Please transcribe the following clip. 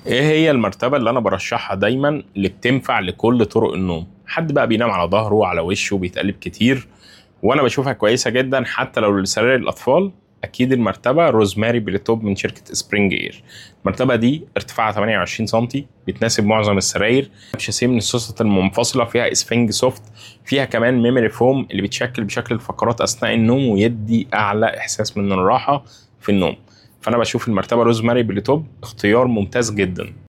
ايه هي المرتبة اللي انا برشحها دايما اللي بتنفع لكل طرق النوم حد بقى بينام على ظهره على وشه بيتقلب كتير وانا بشوفها كويسة جدا حتى لو لسرير الاطفال اكيد المرتبة روزماري بليتوب من شركة سبرينج اير المرتبة دي ارتفاعها 28 سم بتناسب معظم السراير شاسيه من السوست المنفصلة فيها اسفنج سوفت فيها كمان ميموري فوم اللي بتشكل بشكل الفقرات اثناء النوم ويدي اعلى احساس من الراحة في النوم فانا بشوف المرتبة روزماري بليتوب اختيار ممتاز جدا